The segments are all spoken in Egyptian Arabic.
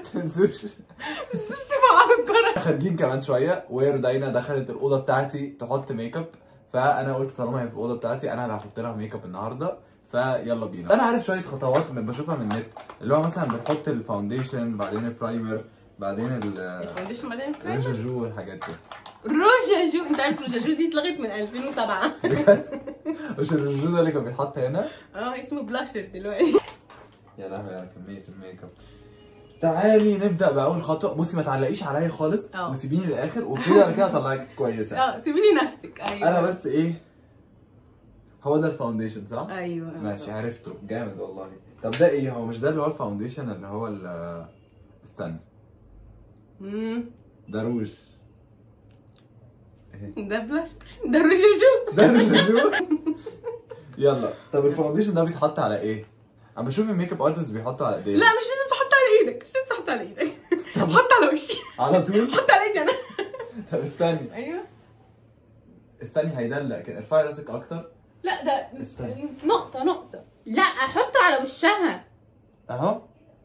تنسوش معكرة خارجين كمان شويه وردينا دخلت الاوضه بتاعتي تحط ميك اب فانا قلت طالما هي في الاوضه بتاعتي انا اللي هحط لها ميك اب النهارده فيلا بينا انا عارف شويه خطوات من بشوفها من النت اللي هو مثلا بنحط الفاونديشن بعدين البرايمر بعدين ال- الفاونديشن بعدين الرجاجو والحاجات دي روجاجو انت عارف روجاجو دي اتلغت من 2007 مش الرجاجو ده اللي كان بيتحط هنا اه اسمه بلاشر دلوقتي يا لهوي على كميه الميك اب تعالي نبدا باول خطوه بصي ما تعلقيش عليا خالص اه. وسيبيني للاخر وكده على كده اطلعك كويسه اه سيبي لي نفسك ايوه انا بس ايه هو ده الفاونديشن صح؟ ايوه ماشي عرفته جامد والله طب ده ايه هو مش ده اللي هو الفاونديشن اللي هو ال استنى مم. ده روج إيه؟ ده بلاشر ده روجاجو ده الرجاجو يلا طب الفاونديشن ده بيتحط على ايه؟ انا بشوف الميك اب ارتست بيحطوا على ايديه لا مش لازم تحط على ايدك مش لازم تحط على ايدك طب حط على وشي على طول حط على ايدي انا طب استني ايوه استني هيدلق كده ارفعي راسك اكتر لا ده استنى. نقطة نقطة لا احطه على وشها اهو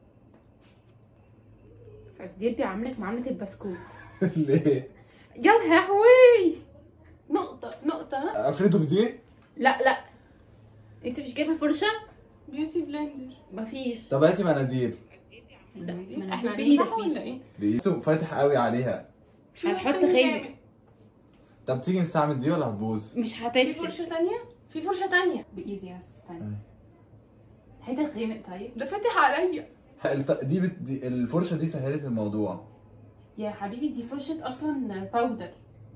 بس دي بيعملك معاملة البسكوت ليه؟ يا لهوي نقطة نقطة ها افرده بدي؟ لا لا انت مش جايبه فرشه بيوتي بلندر مفيش طب هاتي مناديل لا، مناديل احنا بإيدك، بإيدك ولا ايه؟ بيسو فاتح قوي عليها هنحط تاني خيمة. جامد. طب تيجي نستعمل دي ولا هتبوظ؟ مش في هتفرق فرشة تانية؟ في فرشة تانية بايدي بس استنى هاتي الغامق طيب ده فاتح عليا الط- دي, بت... دي الفرشه دي سهلت الموضوع يا حبيبي دي فرشه اصلا باودر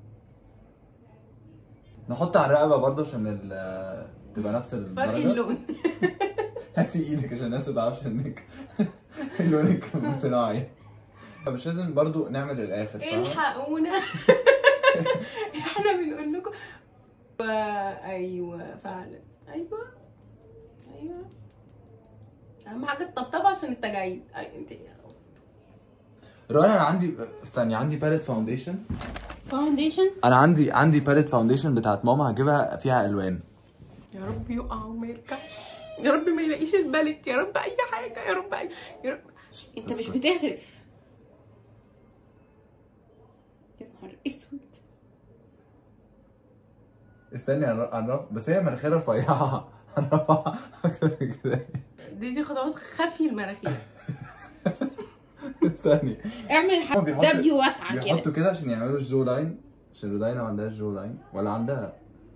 نحط على الرقبه برضه عشان ال... تبقى نفس فرق الدرجه اللون هاتي ايدك عشان الناس ما تعرفش انك لونك صناعي مش لازم برضه نعمل الاخر فاهمة؟ الحقونا احنا بنقول لكم و- ايوه فعلا ايوه ايوه اهم حاجه الطبطبه عشان التجاعيد أي- انت روان انا عندي استني عندي باليت فاونديشن فاونديشن انا عندي عندي باليت فاونديشن بتاعت ماما هجيبها فيها الوان يا رب يقع وما يرجعش يا رب ما يلاقيش البلد يا رب اي حاجه يا رب أي... يا رب انت مش بتغرف يا نهار اسود استني هنر- هنرف بس هي مناخيرها رفيعه هنرفعها اكتر من كده دي دي خطوات خفي المناخير استني اعمل هو حرف بيحط- دبليو واسعه كده بيحطوا كده عشان يعملوا الجو لاين عشان رودينا ما عندهاش جو لاين ولا عندها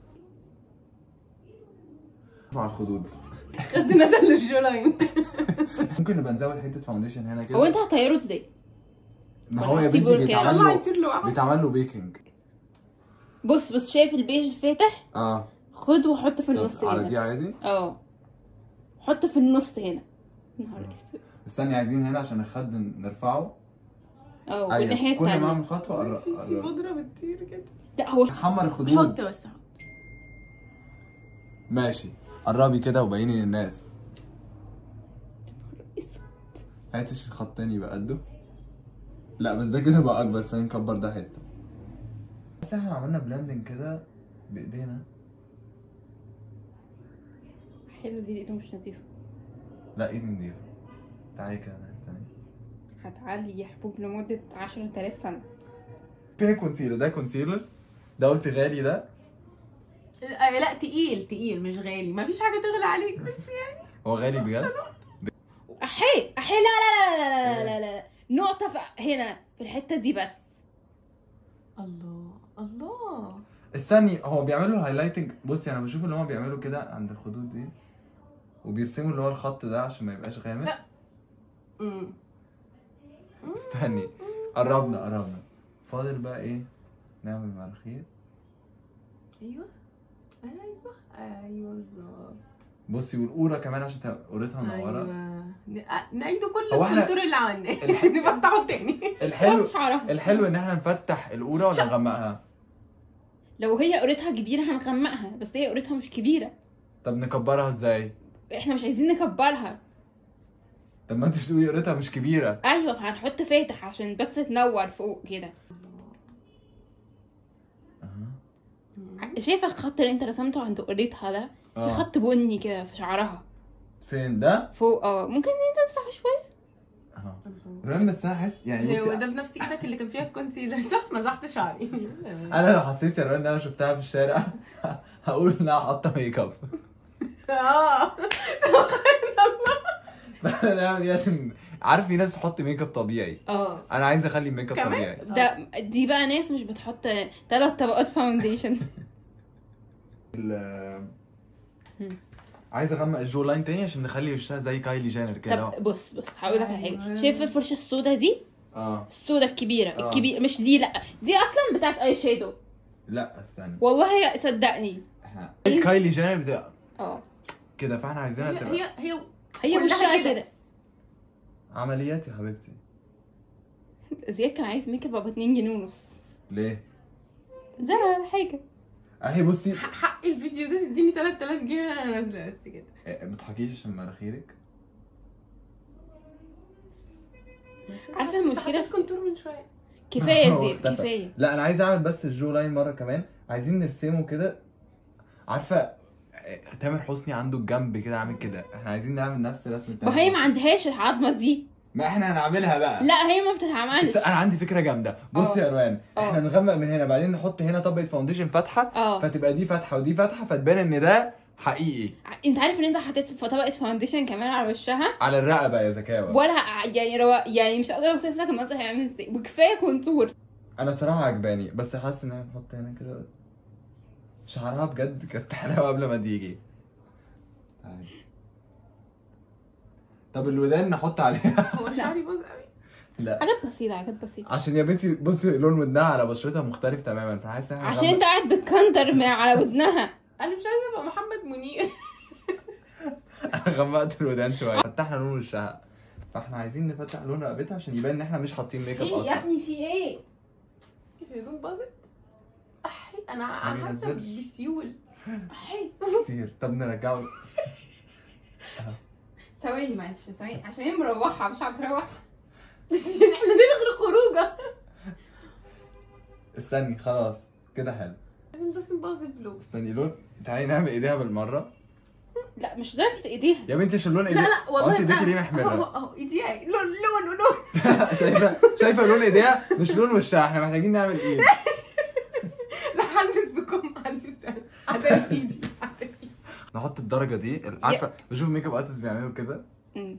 مع الخدود خد نزل الجولاين ممكن نبقى نزود حته فاونديشن هنا كده هو انت هتطيره ازاي؟ ما هو يا ولا بنتي هتسيبه كده؟ بيتعمل الله له يطير له عمل. بيتعمل له بيكنج بص بص شايف البيج فاتح اه خد وحط في النص طب على دي هنا عادي اه حط في النص هنا يا نهار اسود استني عايزين هنا عشان الخد نرفعه اه والناحيه ايوه كل ما التانية اعمل خطوه قر- في في قرب بودره بتطير كده لا هو حمر حط الخدود بس حط ماشي قربي كده وبيني للناس اسود هاتي الخط تاني يبقى قده لا بس ده كده بقى اكبر بس نكبر ده حته بس احنا عملنا بلندنج كده بايدينا حلو دي ايده مش نظيفه لا ايدي نضيفه تعالي كده ناحية تانية. هتعلي يا حبوب لمدة عشرة آلاف سنة فين الكونسيلر ده كونسيلر ده قلت غالي ده آه، لا تقيل تقيل مش غالي مفيش حاجه تغلى عليك بس يعني هو غالي بجد أحي أحي لا لا لا لا لا لا لا نقطة في هنا في الحتة دي بس الله الله استني هو بيعملوا هايلايتنج بصي انا بشوف اللي هما بيعملوا كده عند الخدود دي وبيرسموا اللي هو الخط ده عشان ما يبقاش غامق لا. امم استني قربنا قربنا فاضل بقى ايه نعمل مناخير ايوه ايوه ايوه بالظبط بصي والقوره كمان عشان تبقى قورتها منوره ايوه ن- آه، نعيده كل هو إحنا- الدور اللي عملناه الح- نفتحه تاني الحلو مش عارفة الحلو ان احنا نفتح القوره ولا نغمقها لو هي قريتها كبيرة هنغمقها بس هي قريتها مش كبيرة طب نكبرها ازاي احنا مش عايزين نكبرها طب ما انت بتقولي قورتها مش كبيره ايوه فهنحط فاتح عشان بس تنور فوق كده أها. شايفة الخط اللي انت رسمته عند قريتها ده في اه خط بني كده في شعرها فين ده فوق اه ممكن ان انت تدفع شوية اهو الله ريان بس انا حاسس يعني هو بصي ده بنفس ايدك اللي كان فيها الكونسيلر صح مسحت شعري انا لو حسيت يا ريان ان انا شفتها في الشارع هقول انها حاطه ميك اب اه فاحنا نعمل ايه عشان عارف في ناس تحط ميك اب طبيعي اه انا عايز اخلي الميك اب كمان؟ طبيعي ده دي بقى ناس مش بتحط ثلاث طبقات فاونديشن ال- مم. عايز اغمق الجو لاين تاني عشان نخلي وشها زي كايلي جينر كده طب لو- بص بص هقول لك على حاجه أيوة. شايف الفرشه السوداء دي اه السوداء الكبيره آه. الكبيره مش دي لا دي اصلا بتاعت اي شادو لا استنى والله هي صدقني احنا كايلي جينر بتبقى اه كده فاحنا عايزينها هي تبقى هي هي هي كلها وشها كده. كده عمليات يا حبيبتي زياد كان عايز ميك اب ب 2 جنيه ونص ليه؟ ده ولا حاجه اهي بصي حق حق الفيديو ده تديني 3000 جنيه انا نازله بس كده إيه، ما تضحكيش عشان مناخيرك عارفة المشكلة في كونتور من شويه كفايه هو زياد اختفى. كفايه لا انا عايز اعمل بس الجو لاين مره كمان عايزين نرسمه كده عارفه إيه، تامر حسني عنده الجنب كده عامل كده احنا عايزين نعمل نفس رسمه تامر وهي ما حسني. عندهاش العظمه دي ما احنا هنعملها بقى لا هي ما بتتعملش بس انا عندي فكره جامده بصي اه. يا روان اه. احنا نغمق من هنا بعدين نحط هنا طبقه فاونديشن فاتحه اه فتبقى دي فاتحه ودي فاتحه فتبان ان ده حقيقي انت عارف ان انت حطيت في طبقه فاونديشن كمان على وشها على الرقبه يا زكاوه ولا ع- يعني روا... يعني مش قادره اوصف لك المنظر هيعمل ازاي وكفايه كونتور انا صراحه عجباني بس حاسس ان احنا نحط هنا كده بس شعرها بجد كانت حلاوه قبل ما تيجي تعالي. طب الودان نحط عليها هو شعري باظ قوي لا حاجات بسيطه حاجات بسيطه عشان يا بنتي بصي لون ودنها على بشرتها مختلف تماما فحاسس ان احنا عشان نغمق- انت قاعد بتكندر من على ودنها انا مش عايزه ابقى محمد منير انا غمقت الودان شويه فتحنا لون وشها فاحنا عايزين نفتح لون رقبتها عشان يبان ان احنا مش حاطين ميك اب ايه يا اصلا ابني في ايه الهدوم باظت أحي انا ما انا حاسه بينزلش. بسيول أحي. كتير طب نرجعه ثواني معلش ثواني عشان هي مروحه مش هتروح احنا نلغي الخروجه استني خلاص كده حلو لازم بس نبوظ الفلوس استني لون تعالي نعمل ايديها بالمره لا مش درجه ايديها يا بنتي عشان لون لا ايديها لا والله انت ايديكي أنا- ليه اهو محمره اهو ايدي أهي. لون لون لون شايفه شايفه لون ايديها مش لون وشها احنا محتاجين نعمل ايد لا هلبس بكم هلبس عدل ايدي عدل إيدي. نحط الدرجه دي عارفه بشوف ميك اب ارتست بيعملوا كده مم.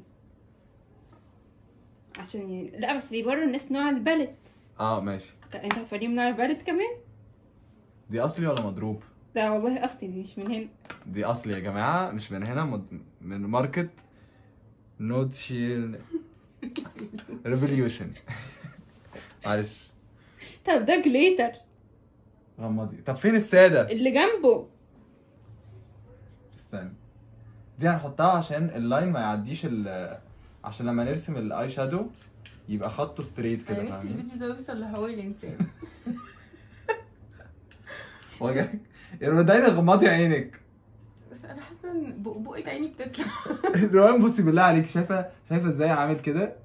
عشان ي... لا بس بيوروا الناس نوع البالت اه ماشي طب انت هتوريهم نوع البالت كمان دي اصلي ولا مضروب لا والله اصلي دي مش من هنا دي اصلي يا جماعه مش من هنا مد... من ماركت نوتشيل ريفوليوشن معلش طب ده جليتر غمضي طب فين الساده اللي جنبه استني دي هنحطها عشان اللاين ما يعديش ال عشان لما نرسم الاي شادو يبقى خطه ستريت كده انا نفسي فاهمين الفيديو ده يوصل لحوالي انسان وجهك يا رودينا غمضي عينك بس انا حاسه ان بقبقة عيني بتطلع روان بصي بالله عليك شايفه شايفه ازاي عامل كده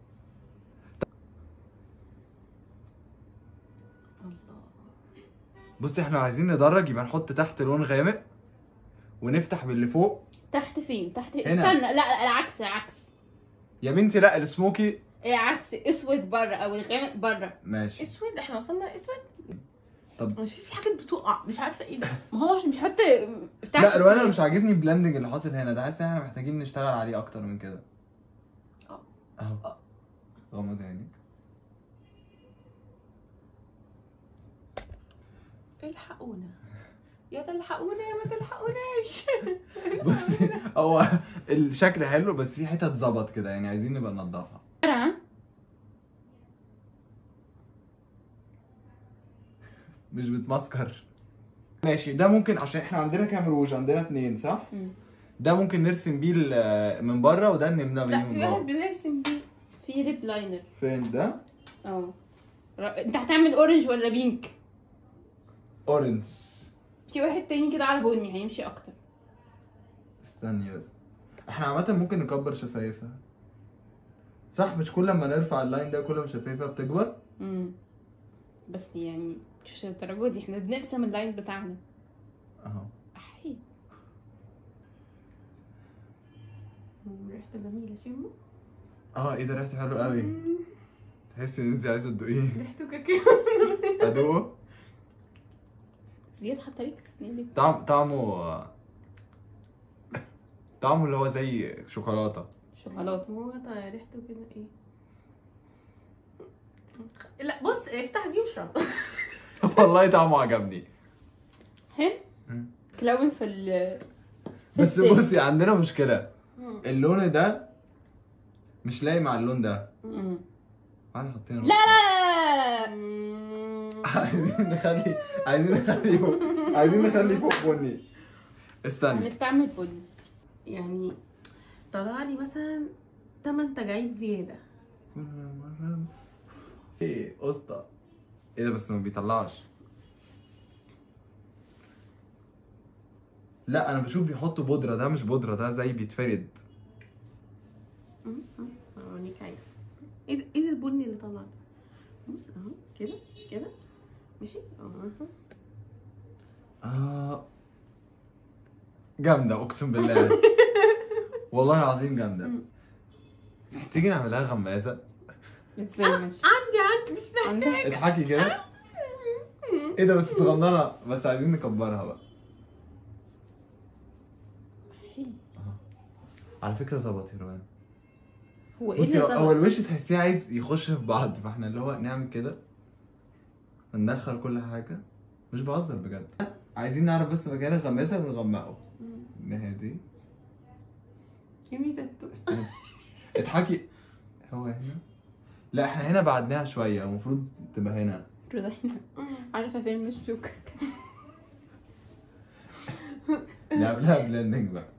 الله بصي احنا عايزين ندرج يبقى نحط تحت لون غامق ونفتح باللي فوق تحت فين تحت هنا. استنى لا لا العكس العكس يا بنتي لا السموكي العكس اسود بره او الغامق بره ماشي اسود احنا وصلنا اسود طب مش في حاجات بتقع مش عارفه ايه ده ما هو عشان بيحط بتاع لا روان انا مش عاجبني البلندنج اللي حاصل هنا ده حاسس ان احنا محتاجين نشتغل عليه اكتر من كده اه. اهو اه. غمضي عينك الحقونا يا تلحقونا يا ما تلحقوناش بصي هو الشكل حلو بس في حتت ظبط كده يعني عايزين نبقى ننضفها مش بتمسكر ماشي ده ممكن عشان احنا عندنا كام روج عندنا اتنين صح؟ مم. ده ممكن نرسم بيه ال- من بره وده نملى بيه لا من في واحد جوه بنرسم بيه في ليب لاينر فين ده؟ اه ر- انت هتعمل اورنج ولا بينك اورنج في واحد تاني كده على بني هيمشي اكتر استني بس احنا عامة ممكن نكبر شفايفها صح مش كل ما نرفع اللاين ده كل ما شفايفها بتكبر امم بس يعني مش الدرجه دي احنا بنرسم اللاين بتاعنا اهو احي ريحته جميله شمه اه ايه ده ريحته حلو قوي تحسي ان انت عايزه تدوقيه ريحته كاكاو ادوقه زياد حتى ليك سنين ليه طعم طعمه طعمه اللي هو زي شوكولاته شوكولاته هو ده ريحته كده ايه لا بص افتح دي واشرب والله طعمه عجبني حلو مم. تلون في ال في بس السيف. بصي عندنا مشكله اللون ده مش لايق مع اللون ده مم. انا حاطين لا لا لا لا مم. عايزين نخلي عايزين نخلي فوق عايزين نخلي فوق بني استنى هنستعمل بني يعني طلع لي مثلا 8 تجاعيد زياده كل مرة ايه قسطة ايه ده بس ما بيطلعش لا انا بشوف بيحطوا بودرة ده مش بودرة ده زي بيتفرد مم. مم. اوريك عايز ايه ده ايه ده البني اللي طلع ده بص اهو كده كده ماشي اهو اه جامدة اقسم بالله والله العظيم جامدة تيجي نعملها غمازة ازاي ماشي عندي عندي مش عندك اضحكي كده ايه ده بس صغننة بس عايزين نكبرها بقى حلو. على فكرة ظبط يا روان هو ايه بصي اللي هو- هو ظبط؟ الوش تحسيه عايز يخش في بعض فاحنا اللي هو نعمل كده ندخل كل حاجة مش بهزر بجد عايزين نعرف بس مكان الغمازة ونغمقه نهدي يمي تاتو استنى اضحكي هو هنا لا احنا هنا بعدناها شوية المفروض تبقى هنا رضينا عارفه فين مش شوكة نعملها بلندنج بقى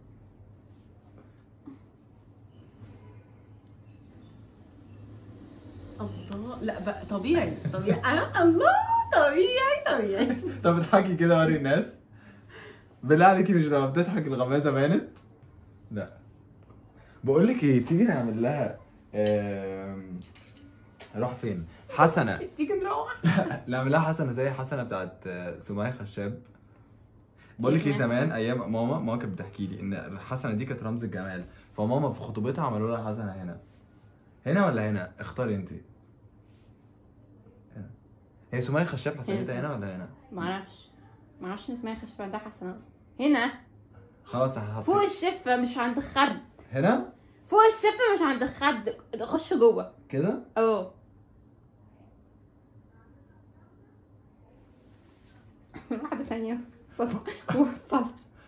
الله لا بقى طبيعي طبيعي أه الله طبيعي طبيعي طب اضحكي كده وري الناس بالله عليكي مش لما بتضحك الغمازة بانت لا بقول لك ايه تيجي نعمل لها آم، نروح فين حسنة تيجي نروح نعمل لها حسنة زي حسنة بتاعت آه، سمية خشاب بقول لك ايه زمان ايام ماما ماما كانت بتحكي لي ان الحسنة دي كانت رمز الجمال فماما في خطوبتها عملوا لها حسنة هنا هنا ولا هنا اختاري انت هنا هي سمية خشاب حسنتها هنا ولا هنا معرفش معرفش ان اسمها خشب عندها حسنة اصلا هنا خلاص احنا فوق حاطين الشفة مش عند الخد هنا فوق الشفة مش عند الخد خش جوه كده اه واحدة تانية وصل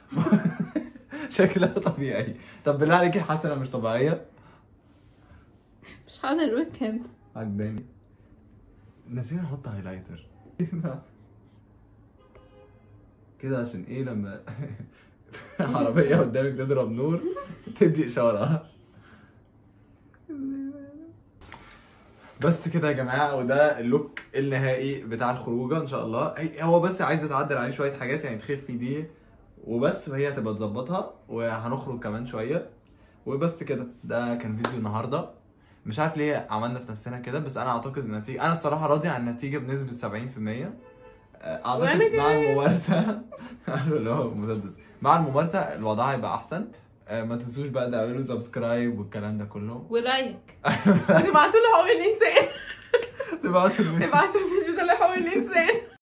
شكلها طبيعي طب بالله عليكي حسنة مش طبيعية مش حاضر الويب كام عجباني نسينا نحط هايلايتر كده عشان ايه لما عربية قدامك تضرب نور تدي اشارة بس كده يا جماعة وده اللوك النهائي بتاع الخروجة ان شاء الله هي- هو بس عايز يتعدل عليه شوية حاجات يعني تخف في دي وبس وهي هتبقى تظبطها وهنخرج كمان شوية وبس كده ده كان فيديو النهارده مش عارف ليه عملنا في نفسنا كده بس انا اعتقد النتيجه انا الصراحه راضي عن النتيجه بنسبه 70% آه، وأنا اعتقد مع كمان. الممارسه عارف اللي هو مسدس مع الممارسه الوضع هيبقى احسن آه، ما تنسوش بقى تعملوا سبسكرايب والكلام ده كله ولايك تبعتوا له حقوق الانسان تبعتوا الفيديو تبعتوا الفيديو ده لحقوق الانسان